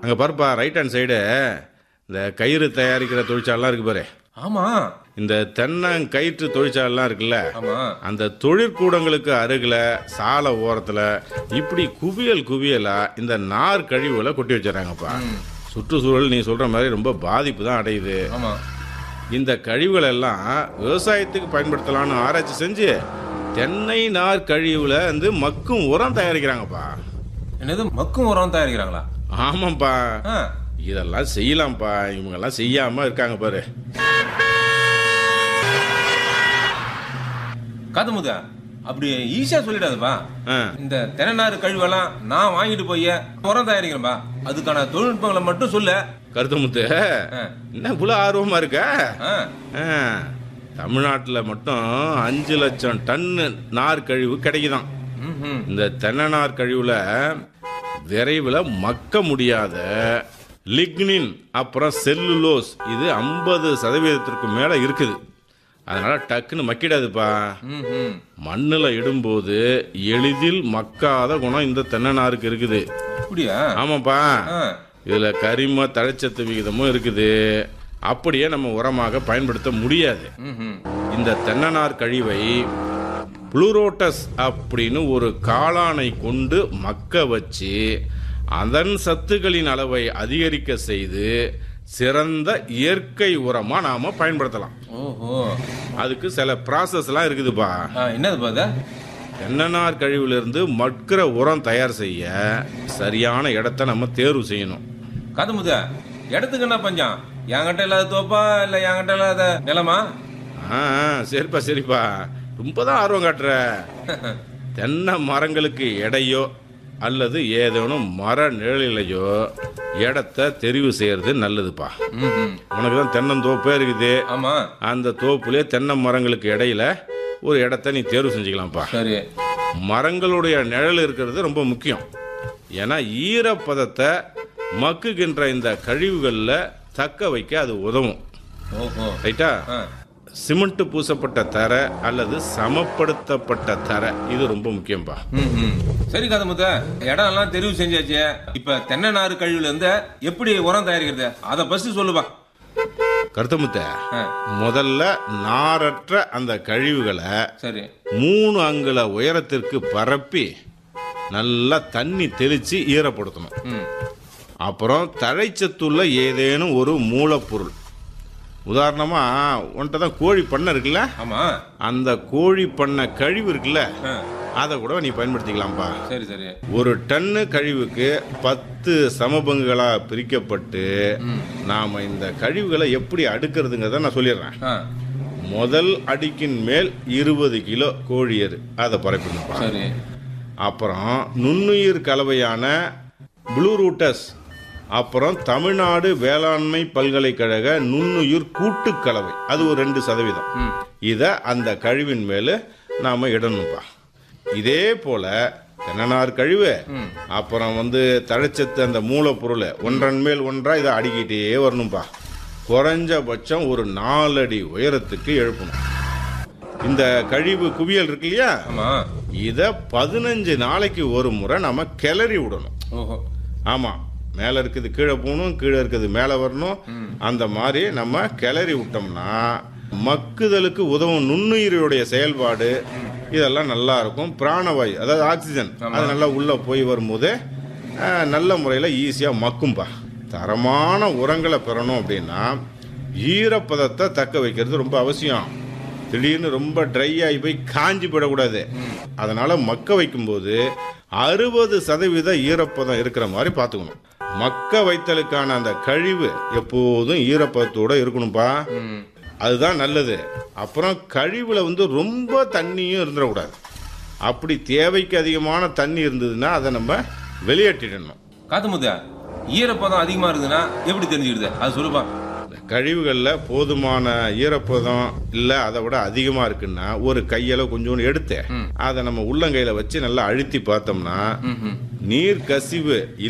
அங்கே பாருப்பா right hand side இந்த கயிறு தயாரிக்கிற தொழிற்சாலாம் இருக்கு பாரு ஆமா இந்த தென்னங்கயிற்று தொழிற்சாலாம் இருக்குல்ல ஆமா அந்த தொழிற்கூடங்களுக்கு அருகில் சாலை ஓரத்தில் இப்படி குவியல் குவியலா இந்த நார் கழிவுகளை கொட்டி வச்சிடறாங்கப்பா சுற்றுச்சூழல் நீ சொல்ற மாதிரி ரொம்ப பாதிப்பு தான் அடையுது ஆமா இந்த கழிவுகள் எல்லாம் விவசாயத்துக்கு பயன்படுத்தலாம்னு ஆராய்ச்சி செஞ்சு தென்னை நார் கழிவுல வந்து மக்கும் உரம் தயாரிக்கிறாங்கப்பா என்னது மக்கும் உரம் தயாரிக்கிறாங்களா ஆமாப்பா ஆ, இதெல்லாம் செய்யலாம்ப்பா இவங்கெல்லாம் செய்யாம இருக்காங்க பாரு காதமுதா அப்படி ஈஸியா சொல்லிடாதப்பா ஆ, இந்த தென்னநாறு கழிவெல்லாம் நான் வாங்கிட்டு போய் உரம் தயாரிக்கிறேன்பா அதுக்கான தொழில்நுட்பங்களை மட்டும் சொல்லு கருத்தமுத்து ஆ, என்ன இவ்வளோ ஆர்வமா இருக்க ஆ, ஆ, தமிழ்நாட்டில் மட்டும் அஞ்சு லட்சம் டன்னு நார் கழிவு கிடைக்குதாம் ம், ம். இந்த தென்னை நார் கழிவுல விரைவில் மக்க முடியாத லிக்னின் அப்புறம் செல்லுலோஸ் இது ஐம்பது சதவீதத்திற்கு மேலே இருக்குது அதனால டக்குன்னு மக்கிடாதுப்பா ம், ம். மண்ணில் இடும்போது எளிதில் மக்காத குணம் இந்த தென்னை நாருக்கு இருக்குது அப்படியா ஆமாப்பா ஆ, இதில் கரிம தழைச்சத்து விகிதமும் இருக்குது அப்படியே நம்ம உரமாக பயன்படுத்த முடியாது ம், ம். இந்த தென்னநார் கழிவை புளூரோட்டஸ் அப்படின்னு ஒரு காளானை கொண்டு மக்க வச்சு அதன் சத்துக்களின் அளவை அதிகரிக்க செய்து சிறந்த இயற்கை உரமா நாம பயன்படுத்தலாம் ஓஹோ அதுக்கு சில ப்ராசஸ்லாம் இருக்குதுப்பா ஆ, என்னது பாத தென்னநார் கழிவிலிருந்து மட்கிற உரம் தயார் செய்ய சரியான இடத்த நம்ம தேர்வு செய்யணும் காதமுதா இடத்துக்கு என்ன பஞ்சம் என்கிட்ட இல்லாத தோப்பா இல்ல என்கிட்ட இல்லாத நிலமா ஆ ஆ, சரிப்பா சரிப்பா ரொம்ப தான் ஆர்வம் காட்டுற தென்னை மரங்களுக்கு எடையோ அல்லது ஏதேனும் மர நிழலிலையோ இடத்த தெரிவு செய்யறது நல்லதுப்பா ம், ம். உனக்கு தான் தென்னந்தோப்பே இருக்குது ஆமா அந்த தோப்புலேயே தென்னை மரங்களுக்கு இடையில ஒரு இடத்த நீ தேர்வு செஞ்சுக்கலாம்ப்பா சரி மரங்களுடைய நிழல் இருக்கிறது ரொம்ப முக்கியம் ஏன்னா ஈரப்பதத்தை மக்குகின்ற இந்த கழிவுகளில் தக்க வைக்க அது உதவும் ஓஹோ ரைட்டா ஆ, சிமெண்ட் பூசப்பட்ட தரை அல்லது சமப்படுத்தப்பட்ட தரை இது ரொம்ப முக்கியம்பா ம், ம். சரி காதமுத்த இடம் எல்லாம் தெரிவு செஞ்சாச்சு இப்ப தென்னை நாறு கழிவுல இருந்து எப்படி உரம் தயாரிக்கிறது அத ஃபர்ஸ்ட் சொல்லுப்பா கருத்தமுத்த ஆ, முதல்ல நாரற்ற அந்த கழிவுகளை சரி மூணு அங்குல உயரத்திற்கு பரப்பி நல்லா தண்ணி தெளிச்சு ஈரப்படுத்தணும் ம் அப்புறம் தழைச்சத்துள்ள ஏதேனும் ஒரு மூலப்பொருள் உதாரணமா உன்கிட்ட தான் கோழி பண்ணை இருக்குல்ல ஆமா அந்த கோழி பண்ணை கழிவு இருக்குல்ல ஆ, அதை கூட நீ பயன்படுத்திக்கலாம்ப்பா சரி சரி ஒரு டன்னு கழிவுக்கு பத்து சமபங்குகளாக பிரிக்கப்பட்டு நாம் இந்த கழிவுகளை எப்படி அடுக்கிறதுங்கிறத நான் சொல்லிடுறேன் ஆ, முதல் அடிக்கின் மேல் இருபது கிலோ கோழியர் அதை பரப்பிடணும்ப்பா சரி அப்புறம் நுண்ணுயிர் கலவையான ப்ளூ ரூட்டஸ் அப்புறம் தமிழ்நாடு வேளாண்மை பல்கலைக்கழக நுண்ணுயிர் கூட்டுக் கலவை அது ஒரு ரெண்டு சதவீதம் ம். இதை அந்த கழிவின் மேலே நாம் இடணும்ப்பா இதே போல தென்னநார் கழிவு அப்புறம் வந்து தழைச்சத்து அந்த மூலப்பொருள் ஒன்றன் மேல் ஒன்றா இதை அடிக்கிட்டே வரணும்ப்பா குறைஞ்சபட்சம் ஒரு நாலடி உயரத்துக்கு எழுப்பணும் இந்த கழிவு குவியல் இருக்கு இல்லையா ஆமா இதை பதினஞ்சு நாளைக்கு ஒரு முறை நம்ம கிளறி விடணும் ஓஹோ ஆமாம் மேலே இருக்குது கீழே போகணும் கீழே இருக்குது மேலே வரணும் அந்த மாதிரி நம்ம கிளறி விட்டோம்னா மக்குதலுக்கு உதவும் நுண்ணுயிரியுடைய செயல்பாடு இதெல்லாம் நல்லா இருக்கும் பிராணவாயு அதாவது ஆக்சிஜன் அது நல்லா உள்ளே போய் வரும்போது அஹ், நல்ல முறையில் ஈஸியாக மக்கும்பா தரமான உரங்களை பெறணும் அப்படின்னா ஈரப்பதத்தை தக்க வைக்கிறது ரொம்ப அவசியம் திடீர்னு ரொம்ப ட்ரை ஆகி போய் காஞ்சி போயிடக்கூடாது அதனால மக்க வைக்கும்போது அறுபது சதவீத ஈரப்பதம் இருக்கிற மாதிரி பார்த்துக்கணும் மக்க வைத்தலுக்கான அந்த கழிவு எப்போதும் ஈரப்பதத்தோட இருக்கணும்ப்பா ம் அதுதான் நல்லது அப்புறம் கழிவுல வந்து ரொம்ப தண்ணியும் இருந்துடக்கூடாது அப்படி தேவைக்கு அதிகமான தண்ணி இருந்ததுன்னா அதை நம்ம வெளியேற்றிடணும் காத்தமுத்தா ஈரப்பதம் அதிகமா இருக்குதுன்னா எப்படி தெரிஞ்சுக்கிறது அது சொல்லுப்பா இந்த கழிவுகளில் போதுமான ஈரப்பதம் இல்லை அதை விட அதிகமாக இருக்குன்னா ஒரு கையளவு கொஞ்சோண்டு எடுத்து அதை நம்ம உள்ளங்கையில் வச்சு நல்லா அழுத்தி பார்த்தோம்னா ம் ம் நீர் கசிவு